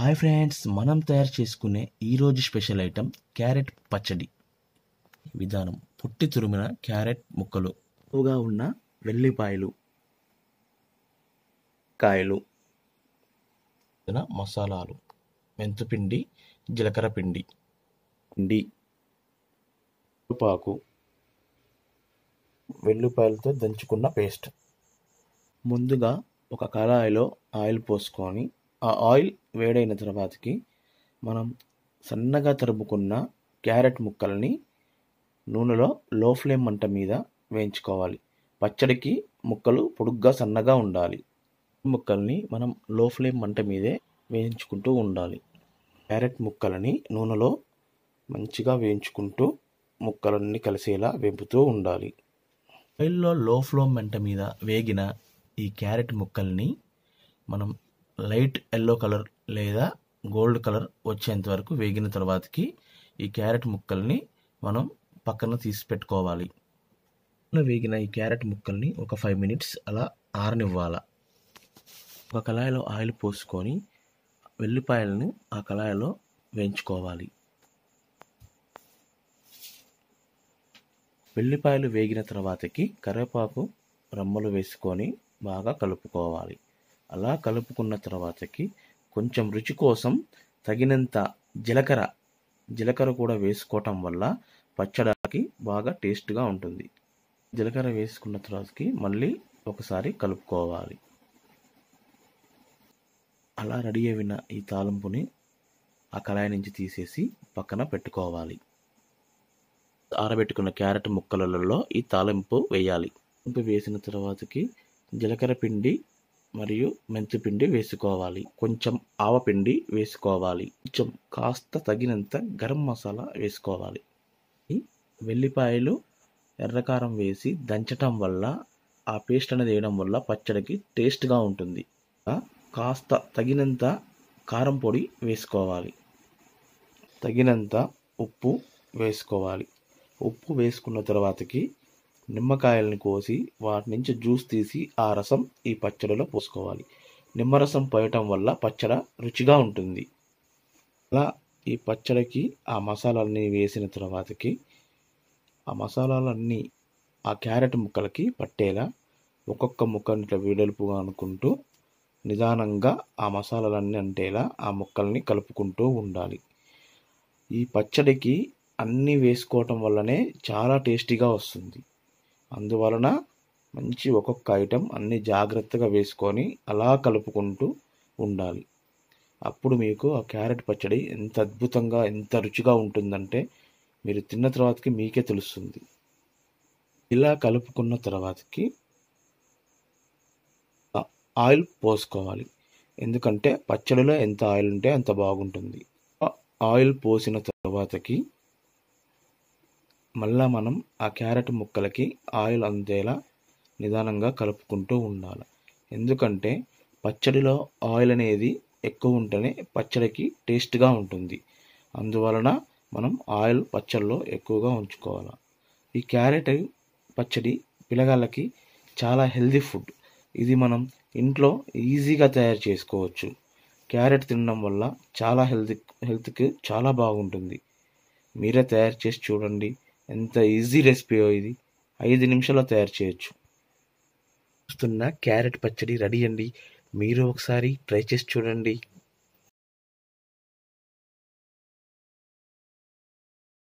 hi friends మనం తయారు చేసుకునే ఈరోజు స్పెషల్ ఐటెం క్యారెట్ పచ్చడి విధానం పుట్టి తురిమిన క్యారెట్ ముక్కలు ఎక్కువగా ఉన్న వెల్లిపాయలు కాయలు మసాలాలు మెంతుపిండి జీలకర్ర పిండి పిండి పాకు వెల్లిపాయలతో దంచుకున్న పేస్ట్ ముందుగా ఒక కళాయిలో ఆయిల్ పోసుకొని ఆ ఆయిల్ వేడైన తర్వాతకి మనం సన్నగా తరుముకున్న క్యారెట్ ముక్కల్ని నూనెలో లో ఫ్లేమ్ మంట మీద వేయించుకోవాలి పచ్చడికి ముక్కలు పొడుగ్గా సన్నగా ఉండాలి ముక్కల్ని మనం లో ఫ్లేమ్ మంట మీదే వేయించుకుంటూ ఉండాలి క్యారెట్ ముక్కలని నూనెలో మంచిగా వేయించుకుంటూ ముక్కలన్నీ కలిసేలా వేపుతూ ఉండాలి ఆయిల్లో లో ఫ్లేమ్ మంట మీద వేగిన ఈ క్యారెట్ ముక్కల్ని మనం లైట్ ఎల్లో కలర్ లేదా గోల్డ్ కలర్ వచ్చేంత వరకు వేగిన తర్వాతకి ఈ క్యారెట్ ముక్కల్ని మనం పక్కన తీసి పెట్టుకోవాలి వేగిన ఈ క్యారెట్ ముక్కల్ని ఒక ఫైవ్ మినిట్స్ అలా ఆరనివ్వాలి ఒక కళాయిలో ఆయిల్ పోసుకొని వెల్లిపాయలను ఆ కళాయిలో వేయించుకోవాలి వెల్లిపాయలు వేగిన తర్వాతకి కరివేపాకు రమ్మలు వేసుకొని బాగా కలుపుకోవాలి అలా కలుపుకున్న తర్వాతకి కొంచెం రుచి కోసం తగినంత జీలకర్ర జీలకర్ర కూడా వేసుకోవటం వల్ల పచ్చడికి బాగా టేస్ట్గా ఉంటుంది జీలకర్ర వేసుకున్న తర్వాతకి మళ్ళీ ఒకసారి కలుపుకోవాలి అలా రెడీ అయిన ఈ తాలింపుని ఆ కళాయి నుంచి తీసేసి పక్కన పెట్టుకోవాలి ఆరబెట్టుకున్న క్యారెట్ ముక్కలలో ఈ తాలింపు వేయాలి తాలింపు వేసిన తర్వాతకి జీలకర్ర పిండి మరియు మెంతి పిండి వేసుకోవాలి కొంచెం ఆవపిండి వేసుకోవాలి కొంచెం కాస్త తగినంత గరం మసాలా వేసుకోవాలి వెల్లిపాయలు ఎర్రకారం వేసి దంచటం వల్ల ఆ పేస్ట్ అనేది వేయడం వల్ల పచ్చడికి టేస్ట్గా ఉంటుంది కాస్త తగినంత కారం పొడి వేసుకోవాలి తగినంత ఉప్పు వేసుకోవాలి ఉప్పు వేసుకున్న తర్వాతకి నిమ్మకాయలను కోసి వాటి నుంచి జ్యూస్ తీసి ఆ రసం ఈ పచ్చడిలో పోసుకోవాలి నిమ్మరసం పోయటం వల్ల పచ్చడి రుచిగా ఉంటుంది అలా ఈ పచ్చడికి ఆ మసాలాలని వేసిన తర్వాతకి ఆ మసాలాలన్నీ ఆ క్యారెట్ ముక్కలకి పట్టేలా ఒక్కొక్క ముక్కని ఇట్లా వెడల్పుగా అనుకుంటూ నిదానంగా ఆ మసాలాలన్నీ అంటేలా ఆ ముక్కల్ని కలుపుకుంటూ ఉండాలి ఈ పచ్చడికి అన్నీ వేసుకోవటం వల్లనే చాలా టేస్టీగా వస్తుంది అందువలన మంచి ఒక్కొక్క ఐటెం అన్ని జాగ్రత్తగా వేసుకొని అలా కలుపుకుంటూ ఉండాలి అప్పుడు మీకు ఆ క్యారెట్ పచ్చడి ఎంత అద్భుతంగా ఎంత రుచిగా ఉంటుందంటే మీరు తిన్న తర్వాతకి మీకే తెలుస్తుంది ఇలా కలుపుకున్న తర్వాతకి ఆయిల్ పోసుకోవాలి ఎందుకంటే పచ్చడిలో ఎంత ఆయిల్ ఉంటే అంత బాగుంటుంది ఆయిల్ పోసిన తర్వాతకి మళ్ళా మనం ఆ క్యారెట్ ముక్కలకి ఆయిల్ అందేలా నిదానంగా కలుపుకుంటూ ఉండాలి ఎందుకంటే పచ్చడిలో ఆయిల్ అనేది ఎక్కువ ఉంటేనే పచ్చడికి టేస్ట్గా ఉంటుంది అందువలన మనం ఆయిల్ పచ్చడిలో ఎక్కువగా ఉంచుకోవాలి ఈ క్యారెట్ పచ్చడి పిల్లగాళ్ళకి చాలా హెల్దీ ఫుడ్ ఇది మనం ఇంట్లో ఈజీగా తయారు చేసుకోవచ్చు క్యారెట్ తినడం వల్ల చాలా హెల్త్ హెల్త్కి చాలా బాగుంటుంది మీరే తయారు చేసి చూడండి ఎంత ఈజీ రెసిపీ ఇది ఐదు నిమిషాల్లో తయారు చేయొచ్చు చూస్తున్న క్యారెట్ పచ్చడి రెడీ అండి మీరు ఒకసారి ట్రై చేసి చూడండి